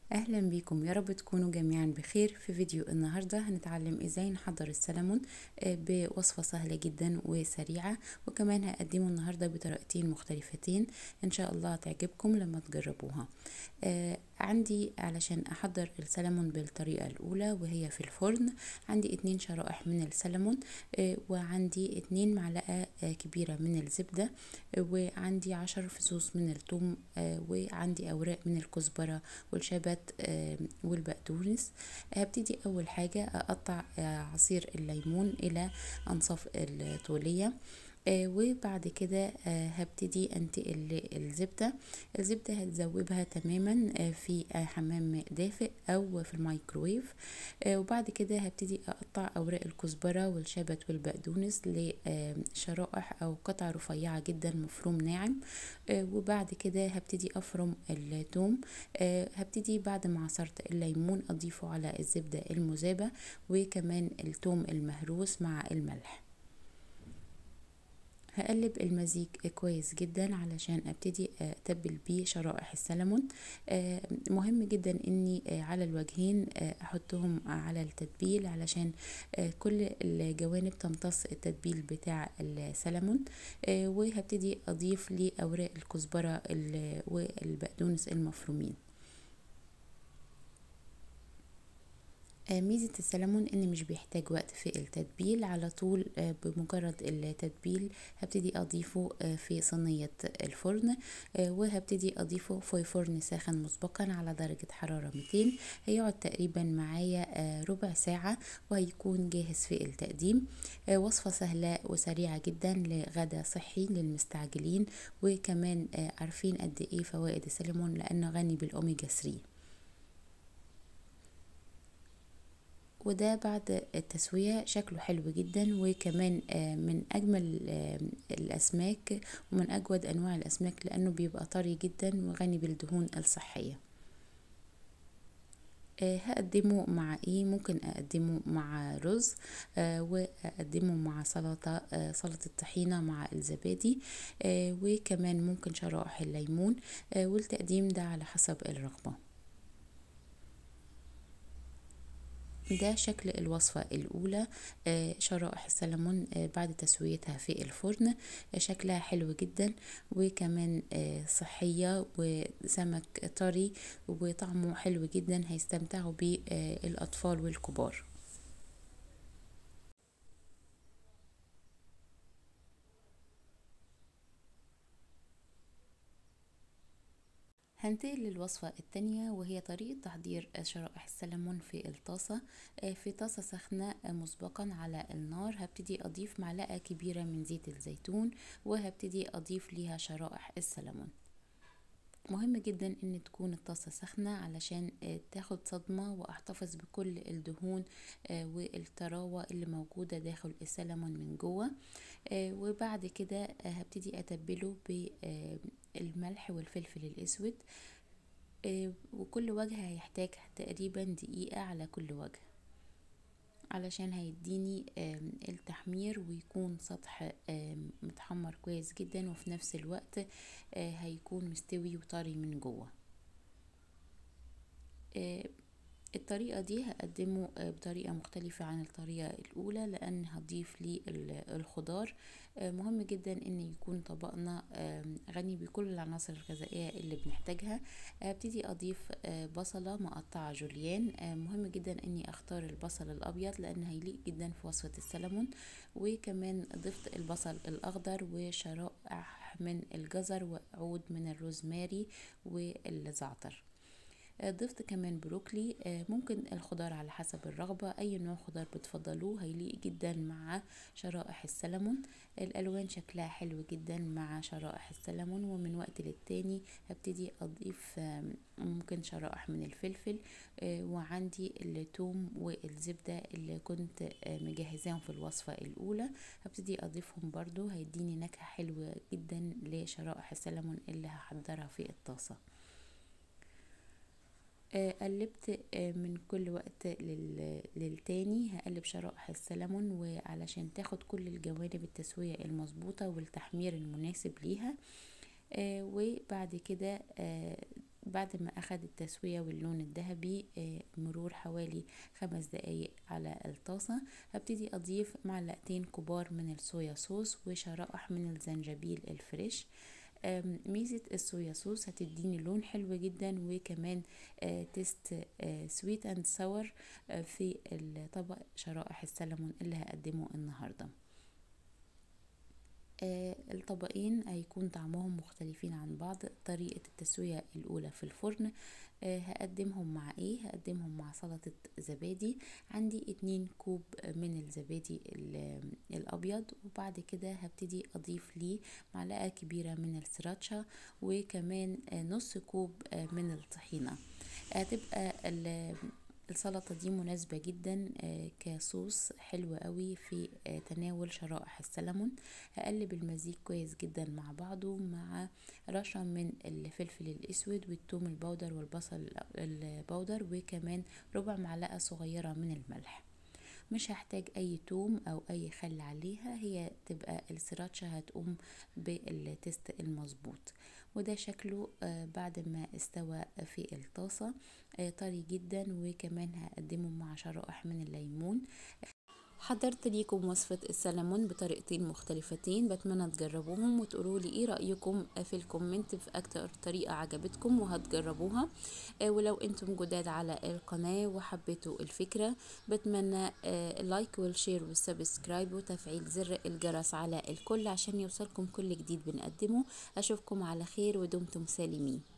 اهلا بيكم يا رب تكونوا جميعا بخير في فيديو النهاردة هنتعلم ازاي نحضر السلمون آه، بوصفة سهلة جدا وسريعة وكمان هقدمه النهاردة بطريقتين مختلفتين ان شاء الله تعجبكم لما تجربوها آه، عندي علشان احضر السلمون بالطريقة الاولى وهي في الفرن عندي اتنين شرائح من السلمون آه، وعندي اتنين معلقة كبيرة من الزبدة وعندي عشر فصوص من الثوم وعندي اوراق من الكزبرة والشبت والبقدونس هبتدي اول حاجة اقطع عصير الليمون الى انصاف الطولية وبعد كده هبتدي انتقل الزبدة الزبدة هتذوبها تماما في حمام ماء دافئ او في الميكرويف وبعد كده هبتدي اقطع اوراق الكزبرة والشبت والبقدونس لشرائح او قطع رفيعة جدا مفروم ناعم وبعد كده هبتدي افرم الثوم هبتدي بعد ما عصرت الليمون اضيفه على الزبدة المذابة وكمان الثوم المهروس مع الملح هقلب المزيج كويس جدا علشان ابتدي اتبل بيه شرائح السلمون مهم جدا اني على الوجهين احطهم على التتبيل علشان كل الجوانب تمتص التتبيل بتاع السلمون وهبتدي اضيف لي اوراق الكزبرة والبقدونس المفرومين ميزة السلمون ان مش بيحتاج وقت في التتبيل على طول بمجرد التتبيل هبتدي اضيفه في صينية الفرن وهبتدي اضيفه في فرن ساخن مسبقا على درجة حرارة 200 هيقعد تقريبا معايا ربع ساعة وهيكون جاهز في التقديم وصفة سهلة وسريعة جدا لغدا صحي للمستعجلين وكمان عارفين قد ايه فوائد السلمون لانه غني بالاوميجا 3 وده بعد التسوية شكله حلو جدا وكمان من أجمل الأسماك ومن أجود أنواع الأسماك لأنه بيبقى طري جدا وغني بالدهون الصحية هقدمه مع ايه ممكن اقدمه مع رز واقدمه مع سلطة سلطة الطحينة مع الزبادي وكمان ممكن شرائح الليمون والتقديم ده على حسب الرغبة ده شكل الوصفة الأولى شرائح السلمون بعد تسويتها في الفرن شكلها حلو جدا وكمان صحية وسمك طري وطعمه حلو جدا هيستمتعوا بيه الأطفال والكبار هنتقل للوصفة التانية وهي طريقة تحضير شرائح السلمون في الطاسة في طاسة سخنة مسبقا على النار هبتدي أضيف معلقة كبيرة من زيت الزيتون وهبتدي أضيف ليها شرائح السلمون مهم جدا ان تكون الطاسة سخنة علشان تاخد صدمة واحتفظ بكل الدهون والطراوة اللي موجودة داخل السلمون من جوه وبعد كده هبتدي اتبله بالملح والفلفل الاسود وكل وجه هيحتاج تقريبا دقيقة على كل وجه علشان هيديني التحمير ويكون سطح متحمر كويس جدا وفي نفس الوقت هيكون مستوي وطري من جوه الطريقة دي هقدمه بطريقة مختلفة عن الطريقة الأولى لأن هضيف لي الخضار مهم جدا ان يكون طبقنا غني بكل العناصر الغذائية اللي بنحتاجها ابتدي اضيف بصلة مقطعة جوليان مهم جدا اني اختار البصل الابيض لان هيليق جدا في وصفة السلمون وكمان ضفت البصل الاخضر وشرائح من الجزر وعود من الروزماري والزعتر ضفت كمان بروكلي ممكن الخضار على حسب الرغبة أي نوع خضار بتفضلوه هيليق جدا مع شرائح السلمون الألوان شكلها حلو جدا مع شرائح السلمون ومن وقت للتاني هبتدي أضيف ممكن شرائح من الفلفل وعندي التوم والزبدة اللي كنت مجهزاهم في الوصفة الأولى هبتدي أضيفهم برضو هيديني نكهة حلوة جدا لشرائح السلمون اللي هحضرها في الطاسة قلبت من كل وقت للتاني هقلب شرائح السلمون وعلشان تاخد كل الجوانب التسوية المظبوطة والتحمير المناسب ليها وبعد كده بعد ما أخد التسوية واللون الذهبي مرور حوالي خمس دقايق على الطاسة هبتدي أضيف معلقتين كبار من الصويا صوص وشرائح من الزنجبيل الفريش ميزة الصويا صوص هتديني لون حلو جدا وكمان تيست سويت اند ساور في الطبق شرائح السلمون اللي هقدمه النهارده آه الطبقين هيكون طعمهم مختلفين عن بعض طريقة التسوية الأولى في الفرن آه هقدمهم مع ايه هقدمهم مع سلطة زبادي عندي اتنين كوب من الزبادي الأبيض وبعد كده هبتدي أضيف ليه معلقة كبيرة من السراتشا وكمان آه نص كوب من الطحينة هتبقى السلطة دي مناسبة جدا كصوص حلو قوي في تناول شرائح السلمون هقلب المزيج كويس جدا مع بعضه مع رشة من الفلفل الاسود والثوم البودر والبصل البودر وكمان ربع معلقة صغيرة من الملح مش هحتاج اي توم او اي خل عليها هي تبقى السراتشا هتقوم بالتست المظبوط وده شكله بعد ما استوى في الطاسة طري جدا وكمان هقدمه مع شرائح من الليمون حضرت ليكم وصفة السلمون بطريقتين مختلفتين بتمنى تجربوهم وتقولوا لي ايه رأيكم في الكومنت في اكتر طريقة عجبتكم وهتجربوها ولو انتم جداد على القناة وحبيتوا الفكرة بتمنى اللايك والشير والسبسكرايب وتفعيل زر الجرس على الكل عشان يوصلكم كل جديد بنقدمه اشوفكم على خير ودمتم سالمين